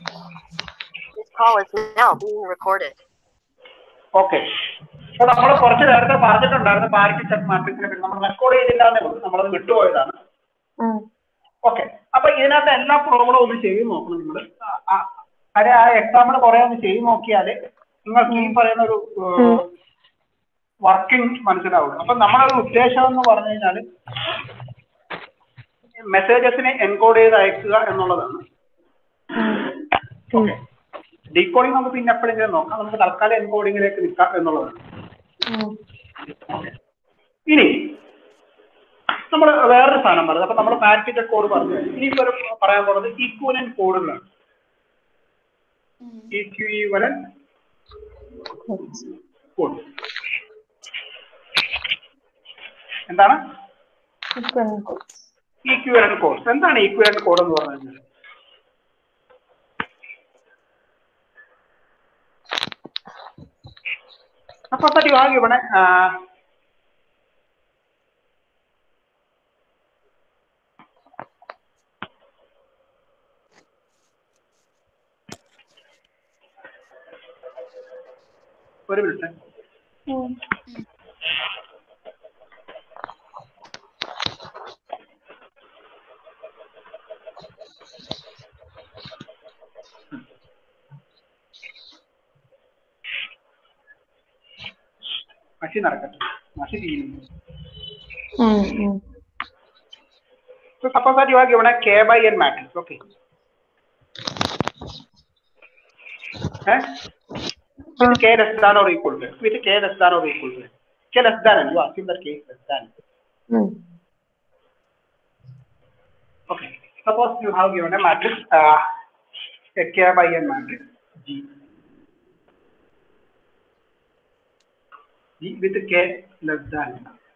This call is now being recorded. Okay അപ്പൊ നമ്മൾ കുറച്ച് നേരത്തെ പറഞ്ഞിട്ടുണ്ടായിരുന്നു പാരിറ്റി ചെക്ക് മാട്രിക്സിനെ പറ്റി നമ്മൾ റെക്കോർഡ് ചെയ്തില്ല എന്നേ ഉള്ളൂ നമ്മളത് വിട്ടുപോയതാണ് ഓക്കെ അപ്പൊ ഇതിനകത്ത് എല്ലാ പ്രോബ്ലം ഒന്ന് ചെയ്ത് നോക്കണം നിങ്ങൾ കാര്യം ആ എക്സാമിന് കുറെ ഒന്ന് ചെയ്ത് നോക്കിയാല് നിങ്ങൾക്ക് ഈ പറയുന്ന ഒരു വർക്കിംഗ് മനസ്സിലാവുള്ളൂ അപ്പൊ നമ്മുടെ ഒരു ഉദ്ദേശം എന്ന് പറഞ്ഞു കഴിഞ്ഞാല് മെസ്സേജസിനെ എൻകോഡ് ചെയ്ത് അയക്കുക എന്നുള്ളതാണ് ഓക്കെ ഡീകോഡിംഗ് നമുക്ക് പിന്നെ എപ്പോഴെങ്കിലും നോക്കാം നമുക്ക് തൽക്കാലം എൻകോഡിങ്ങിലേക്ക് നിൽക്കാം എന്നുള്ളതാണ് ഇനി നമ്മൾ വേറൊരു സാധനം പറഞ്ഞു അപ്പൊ നമ്മൾ പാരിറ്റിന്റെ കോഡ് പറഞ്ഞു ഇനി ഇപ്പൊ ഒരു പറയാൻ പോകുന്നത് ഈക്വലൻ കോഡുകളാണ് ഈക്വലൻ കോഡ് എന്താണ് ഈക്വലൻ കോഡ്സ് എന്താണ് ഈക്വലൻ കോഡ് എന്ന് പറഞ്ഞു കഴിഞ്ഞാൽ അപ്പൊ പതിവാകെ ഇവിടെ ആ, ഒരു മിനിറ്റ് മഷി നടക്കട്ടെ മഷി തീരുന്നു So suppose that you are given a k by n matrix, okay. Eh? With k less than or equal to, with k less than or equal to, k less than, you assume that k is less than. Okay. Suppose you have given a matrix, uh, a k by n matrix, G. G with k less than.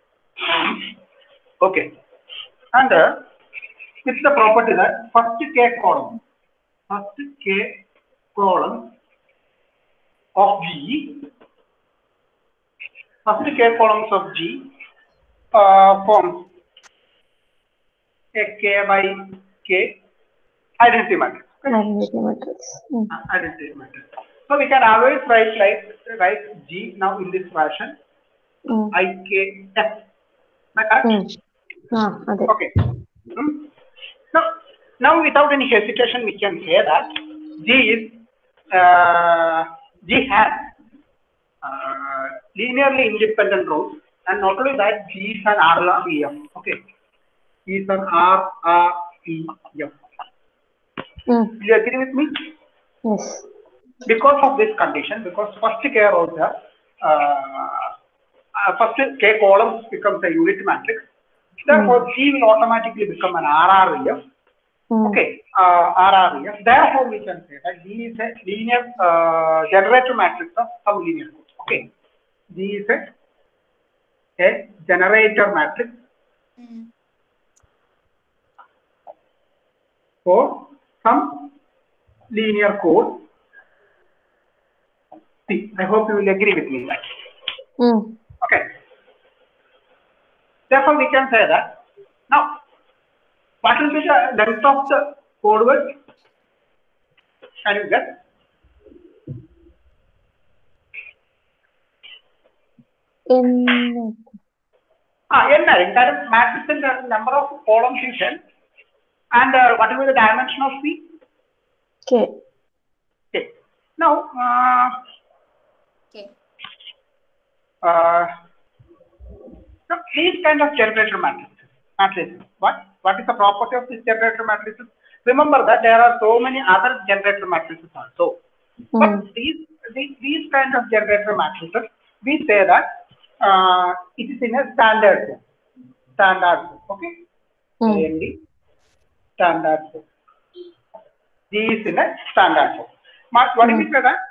Okay. And uh, with the property that first k column, first k column of G, first k columns of G uh, forms a k by k identity matrix. Uh, identity matrix. So we can always write like write G now in this fashion I k f. Am I correct? ആ അതെ Okay. Hmm. Now, now without any hesitation, we can say that G is uh, G has uh, linearly independent rows, and not only that, G is an RREF. Okay, G is an RREF. ഉം. Do you agree with me? Yes. Because of this condition, because first k rows are uh, uh, first k columns becomes a unit matrix. Therefore, G will automatically become an RREF. ഉം. Okay, uh, RREF. Therefore, we can say that G is a linear uh, generator matrix of some linear code. Okay, G is a, a generator matrix for some linear code. See, I hope you will agree with me. That. ഉം. Okay. Therefore, we can say that. Now, what will be the length of the code word? Can you guess? എന്ന് Ah, n ആയിരിക്കും കാരണം മാട്രിക്സിന്റെ number of columns is n and uh, what will be the dimension of C? K Okay. Now, uh, Okay. uh, now these kind of generator matrices, matrices. What what is the property of this generator matrices? Remember that there are so many other generator matrices also. But ഉം. these, these these kind of generator matrices, we say that uh, it is in a standard form. Standard form. Okay. ഉം. AND standard form. G is in a standard form. Ma- What do you mean by that?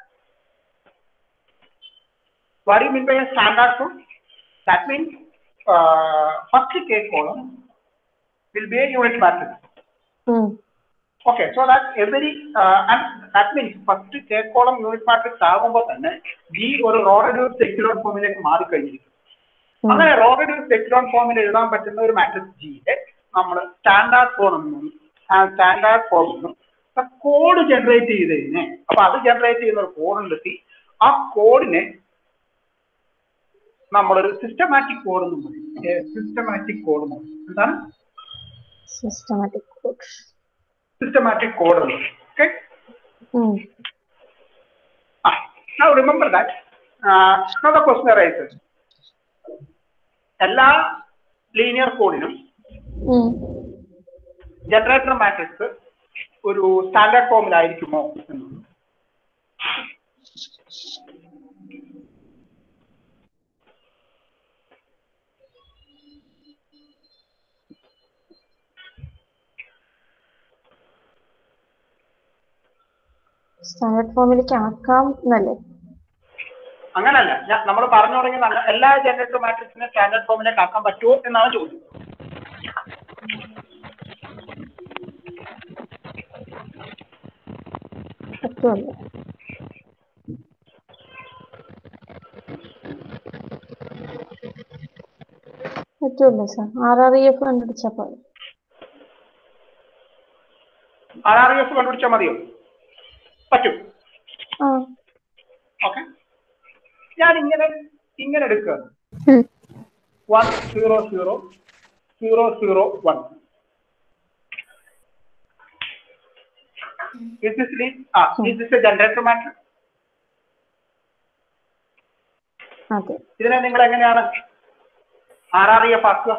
What do you mean by a standard form? That means uh, first k column will be a unit matrix. ഉം. Okay, so that every uh, and that means first k column unit matrix ആകുമ്പോൾ തന്നെ G ഒരു raw reduce എക്സിലോൺ ഫോമിലേക്ക് മാറിക്കഴിഞ്ഞിരിക്കും ഉം. അങ്ങനെ raw reduce എക്സിലോൺ ഫോമിൽ എഴുതാൻ പറ്റുന്ന ഒരു മാട്രിക്സ് ജിയുടെ നമ്മൾ സ്റ്റാൻഡേർഡ് ഫോം എന്നും സ്റ്റാൻഡേർഡ് ഫോം എന്നും കോഡ് ജനറേറ്റ് ചെയ്ത് കഴിഞ്ഞേ അപ്പൊ അത് ജനറേറ്റ് ചെയ്യുന്ന ഒരു കോഡ് ഉണ്ടെത്തി ആ കോഡിനെ നമ്മളൊരു സിസ്റ്റമാറ്റിക് കോഡ് എന്ന് പറയും സിസ്റ്റമാറ്റിക് കോഡ് എന്ന് പറയും എന്താണ് സിസ്റ്റമാറ്റിക് കോഡ് സിസ്റ്റമാറ്റിക് കോഡ് എന്ന് പറയും ഓക്കെ ഉം Ah, now remember that. Uh, now the question arises. എല്ലാ ലീനിയർ കോഡിനും ഉം ജനറേറ്റർ മാട്രിക്സ് ഒരു സ്റ്റാൻഡേർഡ് ഫോമിലായിരിക്കുമോ എന്നുള്ളത് സ്റ്റാൻഡേർഡ് ഫോമിലേക്ക് ആക്കാം എന്നല്ലേ അങ്ങനല്ല ഞാൻ നമ്മൾ പറഞ്ഞു തുടങ്ങിയത് അങ്ങ- എല്ലാ ജനറേറ്റർ മാട്രിക്സിനെ സ്റ്റാൻഡേർഡ് ഫോമിലേക്ക് ആക്കാൻ പറ്റുമോ എന്നാണ് ചോദ്യം പറ്റുമല്ലോ പറ്റുമല്ലോ sir R R E F കണ്ടുപിടിച്ചാൽ പോലെ ആർ ആർ എഫ് കണ്ടുപിടിച്ചാൽ മതിയോ പറ്റും ആ ഓക്കെ ഞാൻ ഇങ്ങനെ ഇങ്ങനെ എടുക്കുക one zero zero zero zero one Is this lead? Ah, is this a generator matrix? അതെ ഇതിനെ നിങ്ങൾ എങ്ങനെയാണ് ആർ ആർ എഫ് ആക്കുക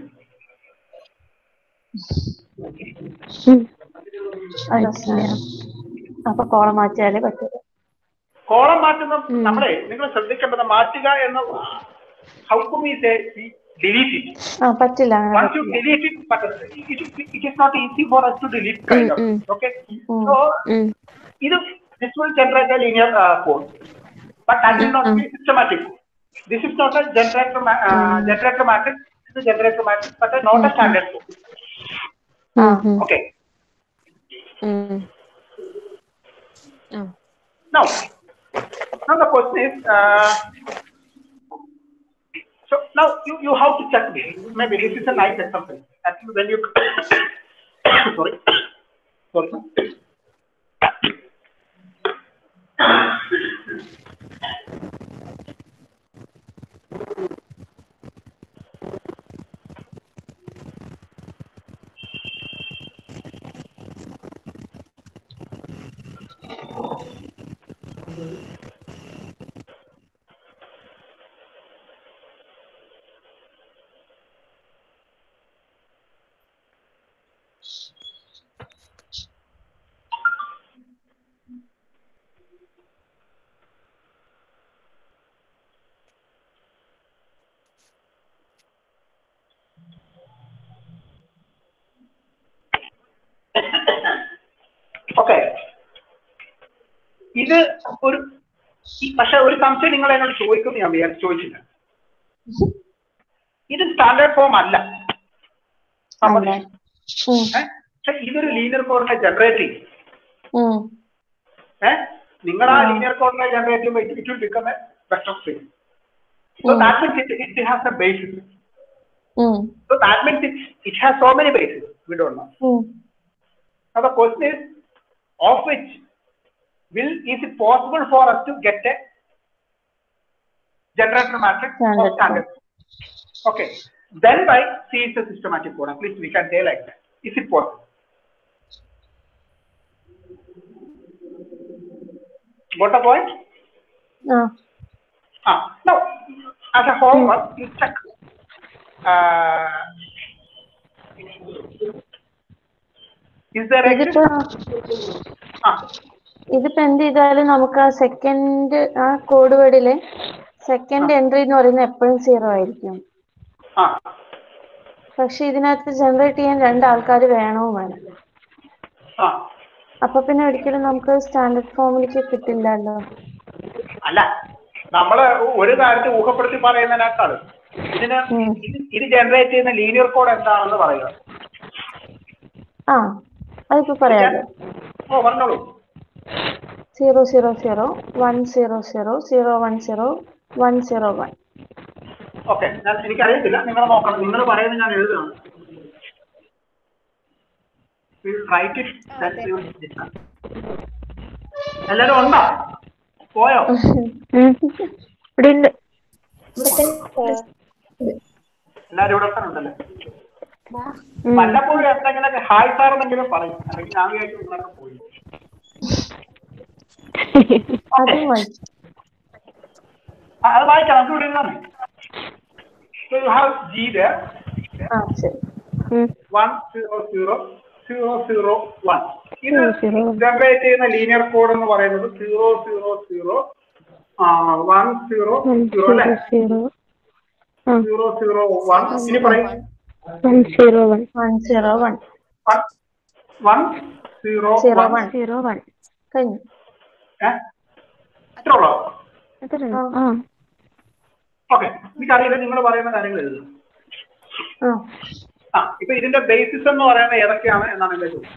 അപ്പൊ കോളം മാറ്റിയാലേ പറ്റുള്ളൂ കോളം മാറ്റുന്ന നമ്മളെ നിങ്ങൾ ശ്രദ്ധിക്കേണ്ടത് മാറ്റുക എന്ന് how to me say delete it ആ പറ്റില്ല അങ്ങനെ once you പറ്റില്ല delete it, but it, it, it is not easy for us to delete kind of. Okay. So ഇത് this will generate a linear uh, code, but that will not be systematic. This is not a generator ma- uh, generator matrix. This is a generator matrix, but a not a standard code. ആ Okay. ഉം. ആ. Now, now the question is, uh, so now you, you have to check this. Maybe this is a nice example. Actually, when you, sorry, sorry. Okay ഇത് ഒരു ഈ- പക്ഷെ ഒരു സംശയം നിങ്ങൾ എന്നോട് ചോദിക്കുന്നു ഞാൻ വിചാരിച്ചു ചോദിച്ചില്ല ഇത് സ്റ്റാൻഡേർഡ് ഫോം അല്ല അല്ലേ ഉം ഏ? പക്ഷെ ഇതൊരു ലീനിയർ കോഡിനെ ജനറേറ്റ് ചെയ്യും ഉം ഏഹ് നിങ്ങൾ ആ ലീനിയർ കോഡിനെ ജനറേറ്റ് ചെയ്യുമ്പോൾ it will become a vector space so Mm. That means it it has a basis um so that means it it has so many basis we don't know um Now the question is, of which will is it possible for us to get a generator matrix Standard of standard? Okay. Then by C is a systematic code. At least we can say like that. Is it possible? Got the point? ആ Ah, now, as a homework, you check. Uh, is there a ഇതിപ്പോ ah, ഇതിപ്പോ എന്ത് ചെയ്താലും നമുക്ക് ആ second ആ code വേർഡിലെ second entry എന്ന് പറയുന്നത് എപ്പോഴും സീറോ ആയിരിക്കും ah, പക്ഷെ ഇതിനകത്ത് ജനറേറ്റ് ചെയ്യാൻ രണ്ട് ആൾക്കാർ വേണവും വേണം ah. അപ്പൊ പിന്നെ ഒരിക്കലും നമുക്ക് സ്റ്റാൻഡേർഡ് ഫോമിലേക്ക് കിട്ടില്ലല്ലോ അല്ല നമ്മള് ഒരു കാര്യത്തെ ഊഹപ്പെടുത്തി പറയുന്നതിനേക്കാൾ ഇതിന് ഉം. ഇത് ഇത് ജനറേറ്റ് ചെയ്യുന്ന ലീനിയർ കോഡ് എന്താണെന്ന് പറയുക ആ അതിപ്പോ പറയാലോ ഓ പറഞ്ഞോളൂ zero zero zero one zero zero zero one zero one zero one okay ഞാൻ എനിക്കറിയത്തില്ല നിങ്ങൾ നോക്കണം നിങ്ങൾ പറയുന്നത് ഞാൻ എഴുതുകയാണ് We'll write it. Then we will discuss. എല്ലാരും ഉണ്ടോ പോയോ ഇവിടെ ഉണ്ട് എല്ലാരും ഇവിടെ തന്നെ ഉണ്ടല്ലേ വല്ലപ്പോഴും എന്തെങ്കിലുമൊക്കെ ഹായ് സാർ എന്നെങ്കിലും പറയും അല്ലെങ്കിൽ ഞാൻ വിചാരിച്ചു നിങ്ങളൊക്കെ പോയി അതും വായിച്ചു ആ, അത് വായിക്കാം നമുക്ക് ഇവിടെ ഇരുന്നാണ് So you have G there, ആ ശരി one zero zero zero zero one. ഇത് Zero, zero, one. ജനറേറ്റ് ചെയ്യുന്ന ലീനിയർ കോഡ് എന്ന് പറയുന്നത് zero zero zero one zero zero അല്ലെ സീറോ ആ സീറോ സീറോ വൺ ഇനി പറയും one zero one one zero one one zero zero one one zero one കഴിഞ്ഞു ഏഹ് ഇത്ര ഉള്ളോ അത്ര ആ ഓക്കെ എനിക്കറിയില്ല നിങ്ങൾ പറയുന്ന കാര്യങ്ങൾ എഴുതുക ആ ആ ഇപ്പൊ ഇതിന്റെ ബേസിസ് എന്ന് പറയുന്നത് ഏതൊക്കെയാണ് എന്നാണ് എന്റെ ചോദ്യം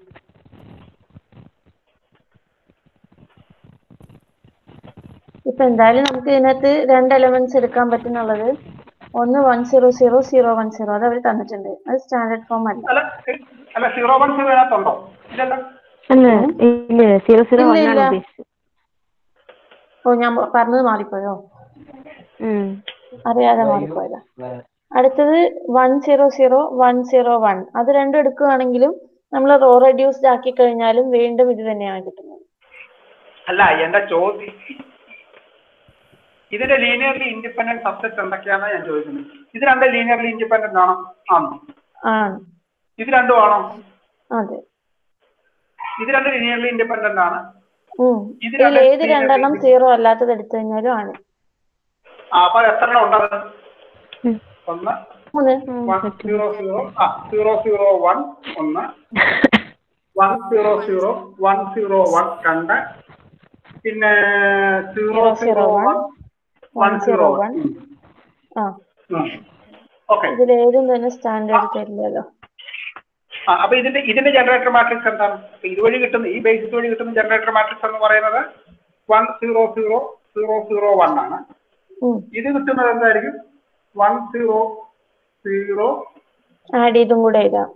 ഇപ്പൊ എന്തായാലും നമുക്ക് ഇതിനകത്ത് രണ്ട് എലമെന്റ്സ് എടുക്കാൻ പറ്റുന്നുള്ളത് ഒന്ന് one zero zero zero one zero അത് അവർ തന്നിട്ടുണ്ട് അത് സ്റ്റാൻഡേർഡ് ഫോം അല്ല അല്ല ഏ, അല്ല സീറോ വൺ സീറോ ഇതിനകത്തുണ്ടോ ഇല്ലല്ലോ അല്ല ഇല്ല സീറോ സീറോ ഇല്ല, വൺ ആണ് ഇല്ല. ഉദ്ദേശിച്ചത് ഓ ഞാൻ പറഞ്ഞത് മാറിപ്പോയോ ഉം. അറിയാതെ മാറിപ്പോയതാ അടുത്തത് one zero zero one zero one അത് രണ്ടും എടുക്കുകയാണെങ്കിലും നമ്മൾ റോ റെഡ്യൂസ്ഡ് ആക്കി കഴിഞ്ഞാലും വീണ്ടും ഇത് തന്നെയാണ് കിട്ടുന്നത് അല്ല എന്റെ ചോദ്യം ഇതിന്റെ ലീനിയർലി ഇൻഡിപെൻഡന്റ് സബ്സെറ്റ് എന്തൊക്കെയാണെന്ന് ഞാൻ ചോദിക്കുന്നത് ഇത് രണ്ട് ലീനിയർലി ഇൻഡിപെൻഡന്റ് ആണോ ആണോ ആണ് ഇത് രണ്ടും ആണോ അതെ ഇത് രണ്ട് ലീനിയർലി ഇൻഡിപെൻഡന്റ് ആണ് ഉം ഇത് ഇതിൽ രണ്ടും ഏത് രണ്ടെണ്ണം സീറോ അല്ലാത്തത് എടുത്തു കഴിഞ്ഞാലും ആണ് ആ, അപ്പൊ എത്ര എണ്ണം ഉണ്ടത് ഉം. ഒന്ന് മൂന്ന് വൺ സീറോ സീറോ ആ സീറോ സീറോ വൺ ഒന്ന് one zero zero one zero one രണ്ട് പിന്നെ zero zero one one zero one ആ ഓക്കെ ഇതിൽ ഏതും തന്നെ സ്റ്റാൻഡേർഡ് തരില്ലല്ലോ ആ അപ്പൊ ഇതിന്റെ ഇതിന്റെ ജനറേറ്റർ മാട്രിക്സ് എന്താണ് അപ്പൊ ഇതുവഴി കിട്ടുന്ന ഈ ബേസിസ് വഴി കിട്ടുന്ന ജനറേറ്റർ മാട്രിക്സ് എന്ന് പറയുന്നത് one zero zero zero zero one ആണ് ഉം ഇത് കിട്ടുന്നത് എന്തായിരിക്കും വൺ സീറോ സീറോ ആഡ് ചെയ്തും കൂടെ എഴുതാം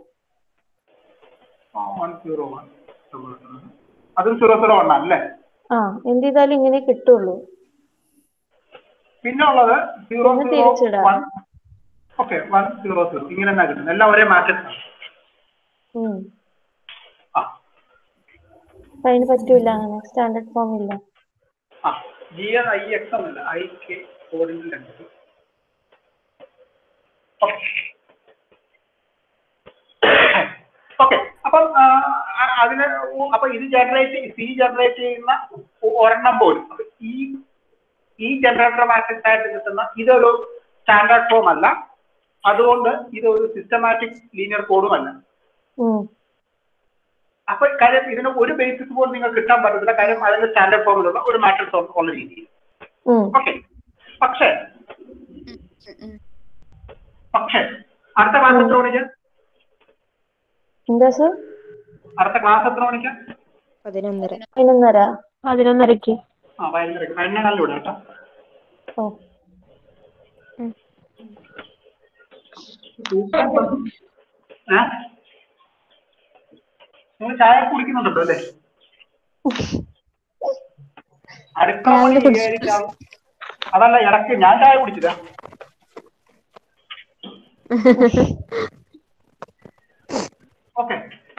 വൺ സീറോ വൺ അതും സീറോ സീറോ വൺ അല്ലേ ആ എന്ത് ചെയ്താലും ഇങ്ങനെ കിട്ടുള്ളൂ പിന്നെ ഉള്ളത് സീറോ പിന്നെ സീറോ തിരിച്ചിടാം. One okay one zero zero ഇങ്ങനെ തന്നെ കിട്ടുന്നത് എല്ലാം ഒരേ മാട്രിക്സ് ഉം ആ അപ്പൊ അതിന് പറ്റൂല അങ്ങനെ സ്റ്റാൻഡേർഡ് ഫോം ഇല്ല ആ ജി എൻ ഐ എക്സ് എന്നല്ല ഐ കെ കോഡിന്റെ രണ്ട് ഓക്കെ അപ്പം ആ, അ- അതിന് ഉ- അപ്പൊ ഇത് ജനറേറ്റ് സി ജനറേറ്റ് ചെയ്യുന്ന ഒ- ഒരെണ്ണം പോലും അപ്പൊ ഈ ഈ ജനറേറ്റർ മാട്രിക്സ് ആയിട്ട് കിട്ടുന്ന ഇതൊരു സ്റ്റാൻഡേർഡ് ഫോം അല്ല അതുകൊണ്ട് ഇതൊരു സിസ്റ്റമാറ്റിക് ലീനിയർ കോഡുമല്ല ഉം അപ്പൊ കാര്യം ഇതിന് ഒരു ബേസിസ് പോലും നിങ്ങൾക്ക് കിട്ടാൻ പറ്റത്തില്ല കാര്യം അതിന്റെ സ്റ്റാൻഡേർഡ് ഫോമിലുള്ള ഒരു മാട്രിക്സ് ഉള്ള രീതിയിൽ ഉം ഓക്കെ പക്ഷേ പക്ഷേ അടുത്ത ക്ലാസ് എത്ര മണിക്ക് എന്താ സർ അടുത്ത ക്ലാസ് എത്ര മണിക്ക് പതിനൊന്നര പതിനൊന്നര പതിനൊന്നരക്ക് ആ വൈകുന്നേരം പതിനൊന്നാലിലൂടെ കേട്ടോ ഓ ഉം. ഏ നിങ്ങൾ ചായ കുടിക്കുന്നുണ്ടല്ലോ അല്ലേ അടുക്കള പണി രാവിലെ കുടിച്ചു. വിചാരിക്കാം അതല്ല ഇടയ്ക്ക് ഞാൻ ചായ കുടിച്ചില്ല ഓക്കെ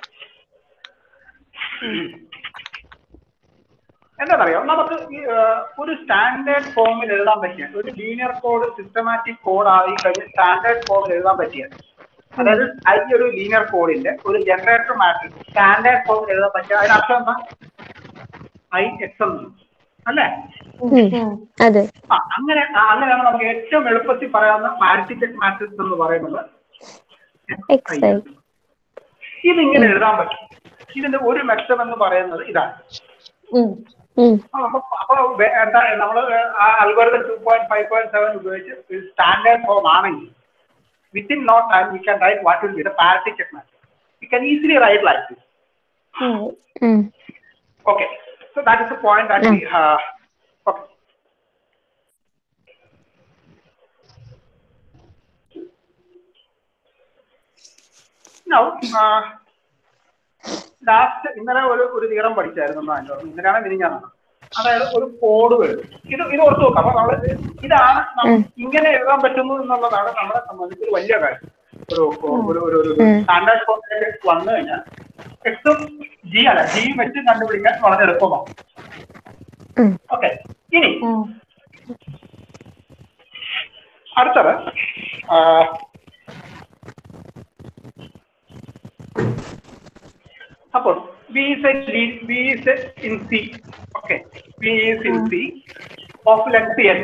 എന്താണെന്നറിയോ നമുക്ക് ഈ, ആ, ഒരു സ്റ്റാൻഡേർഡ് ഫോമിൽ എഴുതാൻ പറ്റിയ ഒരു ലീനിയർ കോഡ് സിസ്റ്റമാറ്റിക് കോഡ് ആയി കഴിഞ്ഞ് സ്റ്റാൻഡേർഡ് ഫോമിൽ എഴുതാൻ പറ്റിയ അതായത് ഐ ഒരു ലീനിയർ കോഡിന്റെ ഒരു ജനറേറ്റർ മാട്രിക്സ് സ്റ്റാൻഡേർഡ് ഫോമിൽ എഴുതാൻ പറ്റിയ അതിന് അർത്ഥം എന്താ ഐ എക്സ് എന്ന് അല്ലേ ഉം അതെ ആ അങ്ങനെ ആ, അങ്ങനെയാണ് നമുക്ക് ഏറ്റവും എളുപ്പത്തിൽ പറയാവുന്ന പാരിറ്റി ചെക്ക് മാട്രിക്സ് എന്ന് പറയുന്നത് എക്സ് ഐ ഇതിങ്ങനെ എഴുതാൻ പറ്റും ഇതിന്റെ ഒരു മെച്ചം എന്ന് പറയുന്നത് ഇതാണ് ഉം ഉം അപ്പൊ അപ്പൊ വേ- എന്താ നമ്മള് ആ algorithm two point five point seven ഉപയോഗിച്ച് സ്റ്റാൻഡേർഡ് ഫോം ആണെങ്കിൽ within no time we can write what will be the parity check matrix we can easily write like this um um Okay, so that is the point that we, uh, okay. Now, uh, last ഇന്നലെ ഒരു ഒരു തീരം പഠിച്ചായിരുന്നു അതിന്റെ ഓർമ്മ. ഇന്നലെയാണ് മിനിഞ്ഞാണ് അതായത് ഒരു code വരും ഇത് ഇത് ഓർത്ത് നോക്കാം അപ്പൊ നമ്മള് ഇതാണ് നം- ഇങ്ങനെ എഴുതാൻ പറ്റുന്നു എന്നുള്ളതാണ് നമ്മളെ സംബന്ധിച്ച് ഒരു വലിയ കാര്യം ഒരു ഒരു ഒരു ഒരു സ്റ്റാൻഡേർഡ് ഫോമിലേക്ക് വന്നു കഴിഞ്ഞാൽ എക്സും ജി അല്ല ജി വെച്ച് കണ്ടുപിടിക്കാൻ വളരെ എളുപ്പമാണ് ഉം. ഓക്കെ ഇനി ഉം. അടുത്തത് ആ, അപ്പോൾ B is a lead, B is a in C. Okay. B is in C of length N.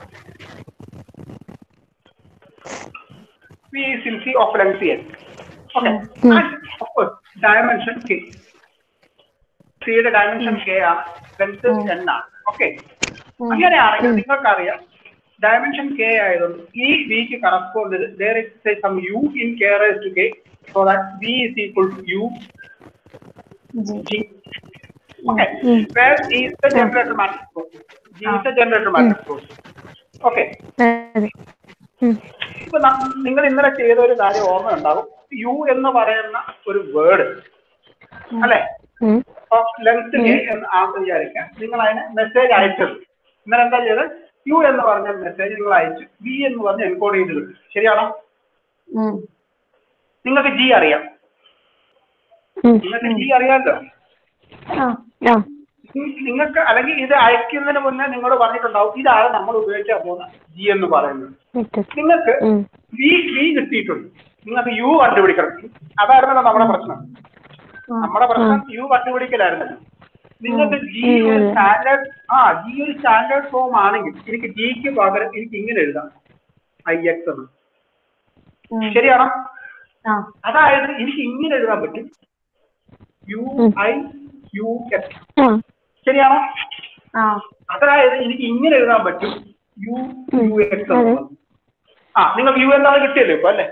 B is in C of length N. Okay. And of course, dimension K. C യുടെ dimension K ആണ് length N ആണ് okay അങ്ങനെയാണെങ്കിൽ നിങ്ങൾക്കറിയാം dimension K ആയതുകൊണ്ട് ഈ which correspond there is say some u in k raised to k so that v is equal to u G G. Okay. Where G is the generator matrix code. G is the generator matrix code. Okay. അതെ ഉം. ഇപ്പൊ ന- നിങ്ങൾ ഇന്നലെ ചെയ്ത ഒരു കാര്യം ഓർമ്മ ഉണ്ടാവും യു എന്ന് പറയുന്ന ഒരു വേർഡ് അല്ലെ ഉം. ലെങ്ത് എന്ന് ആണെന്ന് വിചാരിക്കാം നിങ്ങൾ അതിന് മെസ്സേജ് അയച്ചത് ഇന്നലെ എന്താ ചെയ്തത് യു എന്ന് പറഞ്ഞ മെസ്സേജ് നിങ്ങൾ അയച്ചു വി എന്ന് പറഞ്ഞ് എൻകോഡ് ചെയ്ത് കിട്ടും ശരിയാണോ ഉം. നിങ്ങൾക്ക് ജി അറിയാം ഉം. നിങ്ങൾക്ക് ജി അറിയാമല്ലോ ആ ആ നിങ്ങൾക്ക് അല്ലെങ്കിൽ ഇത് അയക്കുന്നതിന് മുന്നേ നിങ്ങളോട് പറഞ്ഞിട്ടുണ്ടാവും ഇതാണ് നമ്മൾ ഉപയോഗിക്കാൻ പോകുന്ന ജി എന്ന് പറയുന്നത് വ്യത്യസ്ത നിങ്ങൾക്ക് ഉം. വി വി കിട്ടിയിട്ടുണ്ട് നിങ്ങൾക്ക് യു കണ്ടുപിടിക്കണം അതായിരുന്നല്ലോ നമ്മുടെ പ്രശ്നം നമ്മുടെ പ്രശ്നം യു കണ്ടുപിടിക്കലായിരുന്നല്ലോ നിങ്ങൾക്ക് ജി ഉം, ഒരു അതെ. സ്റ്റാൻഡേർഡ് ആ ജി ഒരു സ്റ്റാൻഡേർഡ് ഫോം ആണെങ്കിൽ എനിക്ക് ജിക്ക് പകരം എനിക്ക് ഇങ്ങനെ എഴുതാം ഐ എക്സ് എന്ന് ഉം. ശരിയാണോ ആ അതായത് എനിക്ക് ഇങ്ങനെ എഴുതാൻ പറ്റും യു ഐ യു എക്സ് ആ ശരിയാണോ ആ അതായത് എനിക്ക് ഇങ്ങനെ എഴുതാൻ പറ്റും യു യു എക്സ് അതെ. ആ നിങ്ങൾക്ക് യു എന്താണ് കിട്ടിയല്ലോ ഇപ്പൊ അല്ലേ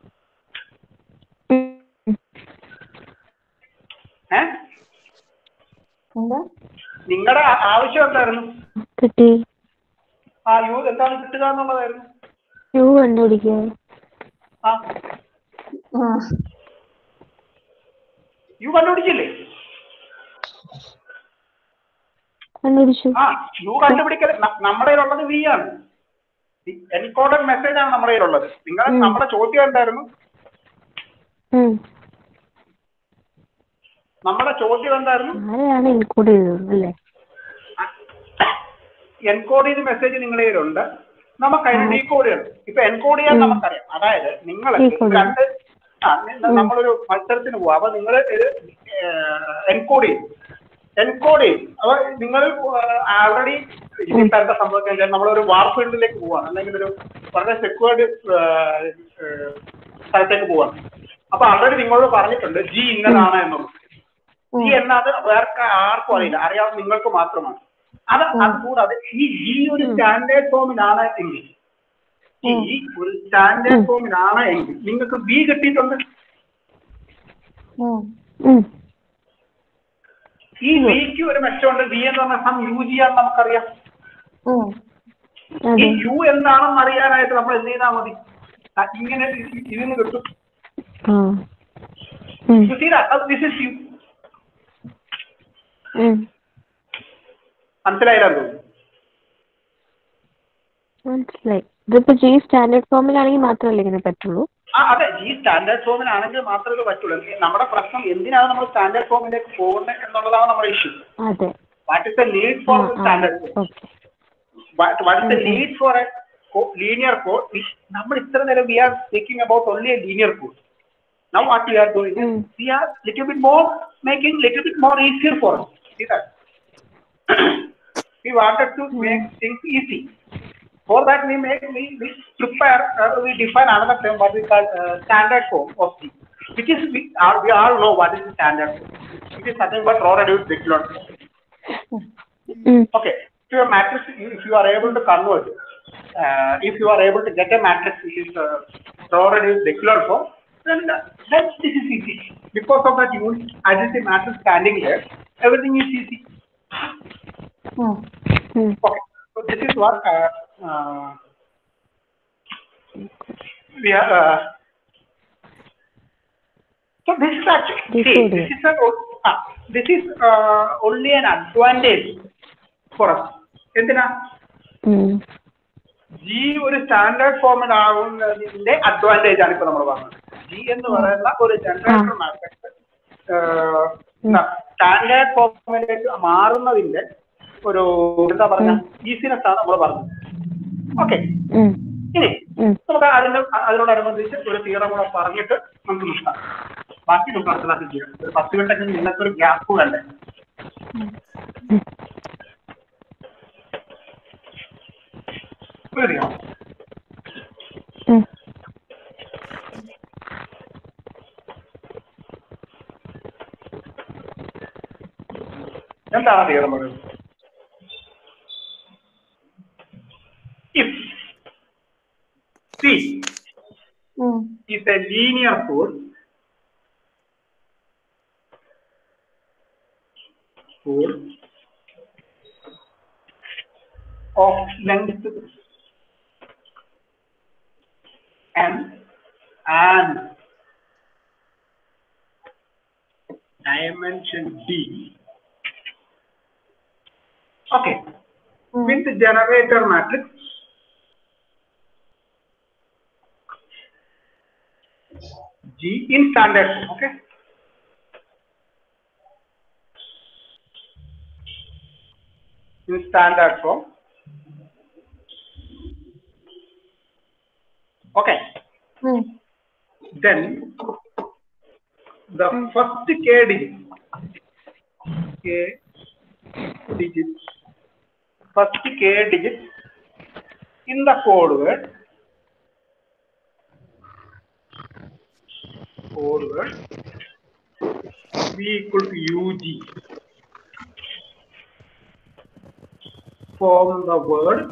ഉം. ഏ എന്താ നിങ്ങളുടെ ആവശ്യം എന്തായിരുന്നു കിട്ടി ആ യു എന്താണ് കിട്ടുക എന്നുള്ളതായിരുന്നു യു കണ്ടുപിടിക്കുക ആ ആ യു കണ്ടുപിടിച്ചില്ലേ കണ്ടുപിടിച്ചു ആ യു കണ്ടുപിടിക്കൽ ന- നമ്മുടെ കയ്യിലുള്ളത് വി ആണ് എൻകോഡഡ് മെസ്സേജ് ആണ് നമ്മുടെ കയ്യിലുള്ളത് നിങ്ങൾ നമ്മുടെ ചോദ്യം എന്തായിരുന്നു ഉം. നമ്മുടെ ചോദ്യം എന്തായിരുന്നു ആരെയാണ് ഇൻക്ലൂഡ് ചെയ്തത് അല്ലേ എൻകോഡ് ചെയ്ത മെസ്സേജ് നിങ്ങളുടെ കയ്യിലുണ്ട് നമുക്ക് അതിന് ഡീകോഡ് ചെയ്യണം ഇപ്പൊ എൻകോഡ് ചെയ്യാൻ നമുക്കറിയാം അതായത് നിങ്ങൾ Decode രണ്ട് ആ നി- നമ്മളൊരു മത്സരത്തിന് പോവാം അപ്പൊ നിങ്ങൾ ഇത് എൻകോഡ് ചെയ്യും എൻകോഡ് ചെയ്യും അപ്പൊ നിങ്ങൾ ആൾറെഡി ഇതിപ്പോ എന്താ സംഭവിക്കാൻ വെച്ചാൽ നമ്മളൊരു വാർ ഫീൽഡിലേക്ക് പോവാണ് അല്ലെങ്കിൽ ഒരു വളരെ സെക്യൂർഡ് സ്ഥലത്തേക്ക് പോവാണ് അപ്പൊ ആൾറെഡി നിങ്ങളോട് പറഞ്ഞിട്ടുണ്ട് ജി ഇന്നതാണ് എന്നുള്ളത് ജി എന്നത് വേറെ ആർക്കും അറിയില്ല അറിയാവുന്ന നിങ്ങൾക്ക് മാത്രമാണ് അത് അതുകൂടാതെ ഈ ജി ഒരു സ്റ്റാൻഡേർഡ് ഫോമിലാണ് എങ്കിൽ ജി ഒരു സ്റ്റാൻഡേർഡ് ഫോമിലാണ് എങ്കിൽ നിങ്ങൾക്ക് ബി കിട്ടിയിട്ടുണ്ട് ഉം. ഉം. ഈ ബിക്ക് ഒരു മെച്ചമുണ്ട് ബി എന്ന് പറഞ്ഞ സം യു ജി ആണെന്ന് നമുക്കറിയാം ഉം. ഈ അതെ യു എന്താണെന്ന് അറിയാനായിട്ട് നമ്മൾ എന്ത് ചെയ്താൽ മതി ആ, ഇങ്ങനെ ഇ- ഇതിന് കിട്ടും ആ ഉം. You see that? Uh, this is you. ഉം. മനസ്സിലായില്ലെന്ന് തോന്നുന്നു മനസ്സിലായി ഇതിപ്പോ ജി സ്റ്റാൻഡേർഡ് ഫോമിലാണെങ്കിൽ മാത്രമല്ലേ ഇങ്ങനെ പറ്റുള്ളൂ ആ അതെ ഈ സ്റ്റാൻഡേർഡ് ഫോമിലാണെങ്കിൽ മാത്രമേ ഇത് പറ്റുള്ളൂ നമ്മുടെ പ്രശ്നം എന്തിനാണ് നമ്മൾ സ്റ്റാൻഡേർഡ് ഫോമിലേക്ക് പോകുന്നത് എന്നുള്ളതാണ് നമ്മുടെ ഇഷ്യൂ അതെ what is the need for standard form okay what is the need for a linear code നമ്മൾ ഇത്ര നേരം we are speaking about only a linear code now what we are doing Mm. We are little bit more making little bit more easier for see that we wanted to make things easy for that we make we, we prepare uh, we define another term what we call uh, standard form of C which is we are we all know what is the standard form it is nothing but raw reduced echelon form ഉം. Okay. If your matrix, if you are able to convert, uh, if you are able to get a matrix which is uh, raw reduced echelon form, then uh, then this is easy. Because of that unit identity matrix standing there, everything is easy. ഉം. Um. Okay. So this is what uh, uh, we are. Uh, so this is actually see, Decoded. this is a this is only an advantage for us എന്തിനാ ഉം. G ഒരു standard ഫോമിൽ ആവുന്നതിന്റെ advantage ആണ് ഇപ്പൊ നമ്മൾ പറഞ്ഞത് G എന്ന് പറയുന്ന ഒരു ജനറേറ്റർ മാട്രിക്സ് സ്റ്റാൻഡേർഡ് ഫോമിലേക്ക് മാറുന്നതിന്റെ ഒരു എന്താ പറഞ്ഞ ഈസിനെസ് ആണ് നമ്മൾ പറഞ്ഞത് ഓക്കെ ഉം. ഇനി ഉം. നമുക്ക് അതിന് അതിനോടനുബന്ധിച്ച് ഒരു തീരം കൂടെ പറഞ്ഞിട്ട് നമുക്ക് നിർത്താം ബാക്കി നമുക്ക് അടുത്ത ക്ലാസ്സിൽ ചെയ്യാം ഒരു പത്ത് മിനിറ്റൊക്കെ നിങ്ങൾക്ക് ഒരു ഗ്യാപ്പ് വേണ്ടേ ശരിയോ ഉം. എന്താണ് തീരം പറയുന്നത് if C ഉം. is a linear force force of length m and dimension d okay ഉം. with generator matrix G in standard form, okay? In standard form. Okay, ഉം. then the first K digit, K digit, first K digit in the code word forward V equal to UG form the word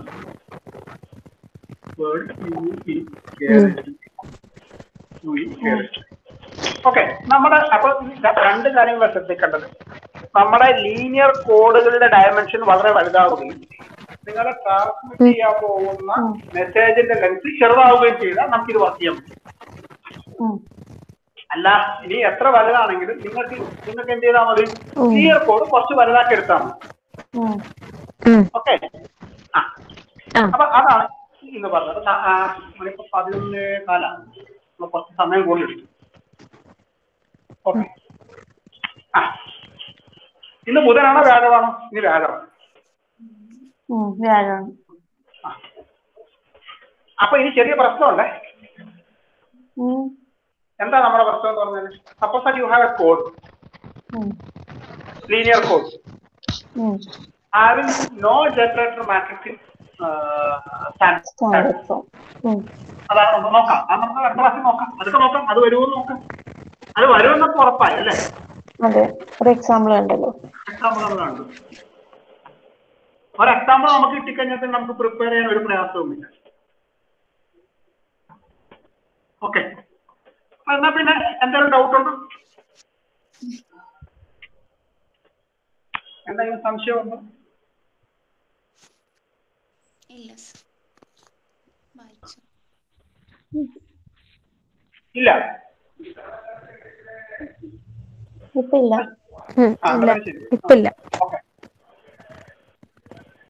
word U is guaranteed. U is guaranteed. Okay നമ്മുടെ അപ്പൊ ര- രണ്ട് കാര്യങ്ങൾ ശ്രദ്ധിക്കേണ്ടത് നമ്മുടെ linear കോഡുകളുടെ dimension വളരെ വലുതാവുകയും നിങ്ങളെ transmit ചെയ്യാൻ പോകുന്ന മെസ്സേജിന്റെ ലെങ്ത് ചെറുതാവുകയും ചെയ്താൽ നമുക്കിത് വർക്ക് ചെയ്യാൻ പറ്റും ഉം. അല്ല ഇനി എത്ര വലുതാണെങ്കിലും നിങ്ങൾക്ക് നിങ്ങൾക്ക് എന്ത് ചെയ്താൽ മതി ക്ലിയർ കോഡ് കുറച്ച് വലുതാക്കി എടുത്താൽ മതി ഉം. ഉം. ഓക്കെ ആ ആ. അപ്പൊ അതാണ് ഇന്ന് പറഞ്ഞത് ന- ആ, നമ്മളിപ്പോ പതിനൊന്ന് കാലാണ് നമ്മൾ കുറച്ച് സമയം കൂടുതൽ എടുക്കും ഓക്കെ ആ ഇന്ന് ബുധനാണോ വ്യാഴമാണോ ഇനി വ്യാഴമാണ് ഉം. വ്യാഴമാണ് അപ്പൊ ഇനി ചെറിയ പ്രശ്നമുണ്ടേ ഉം. എന്താ നമ്മുടെ പ്രശ്നം എന്ന് പറഞ്ഞാൽ suppose that you have a code ഉം. ലീനിയർ കോഡ് ഉം. having no generator matrix in uh, standard. Standard form ഉം. അതാണ് നമുക്ക് നോക്കാം അത് നമുക്ക് അടുത്ത ക്ലാസ്സിൽ നോക്കാം അതൊക്കെ നോക്കാം അത് വരുമെന്ന് നോക്കാം അത് വരുമെന്നൊക്കെ ഉറപ്പായി അല്ലേ അതെ ഒരു എക്സാമ്പിൾ ഉണ്ടല്ലോ എക്സാമ്പിൾ നമ്മൾ കണ്ടു ഒരു എക്സാമ്പിൾ നമുക്ക് കിട്ടിക്കഴിഞ്ഞാൽ പിന്നെ നമുക്ക് പ്രിപ്പയർ ചെയ്യാൻ ഒരു പ്രയാസവുമില്ല ഓക്കെ എന്നാ പിന്നെ എന്തെങ്കിലും ഡൗട്ട് ഉണ്ടോ എന്തെങ്കിലും സംശയമുണ്ടോ ഇല്ല സർ വായിച്ചു ഇല്ല ഇപ്പൊ ഇല്ല ഉം. ആ ഇല്ല എന്നാ ശരി ഇപ്പില്ല